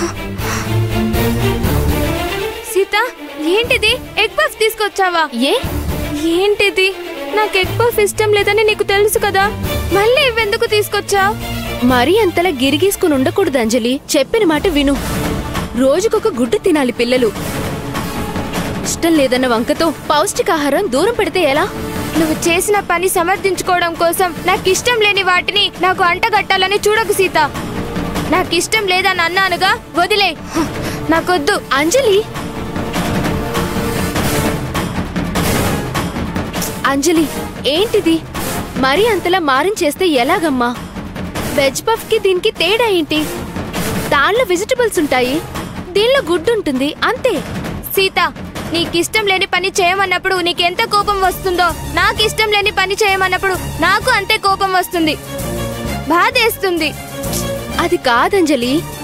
సీత ఏంటిది egg puff తీసుకొచ్చావా ఏ ఏంటిది నాకు ఎగ్ పఫ్ ఇష్టం లేదని నీకు తెలుసు కదా మళ్ళీ ఇవెందుకు తీసుకొచ్చా మరీ అంతలా గిరిగీసుకుని ఉండకూడదు అంజలి చెప్పిన మాట విను రోజుకొక గుడ్డు తినాలి పిల్లలు ఇష్టం లేదన్న వంకతో పౌష్టికాహారం దూరం పెడితే ఎలా నువ్వు చేసిన పని సమర్థించుకోవడం కోసం నాకు ఇష్టం లేని వాటిని నాకు అంటగట్టాలని చూడకు సీత నాకు ఇష్టం లేదని అన్నానుగా వదిలే హ, నాకొద్దు అంజలి అంజలి ఏంటిది మరీ అంతలా మారించేస్తే ఎలాగమ్మా వెజ్ పఫ్ కి దీనికి తేడా ఏంటి దానిలో వెజిటబుల్స్ ఉంటాయి దీనిలో గుడ్డు ఉంటుంది అంతే సీత నీకిష్టం లేని పని చేయమన్నప్పుడు నీకెంత కోపం వస్తుందో నాకు ఇష్టం లేని పని చేయమన్నప్పుడు నాకు అంతే కోపం వస్తుంది బాధేస్తుంది అది కాదంజలి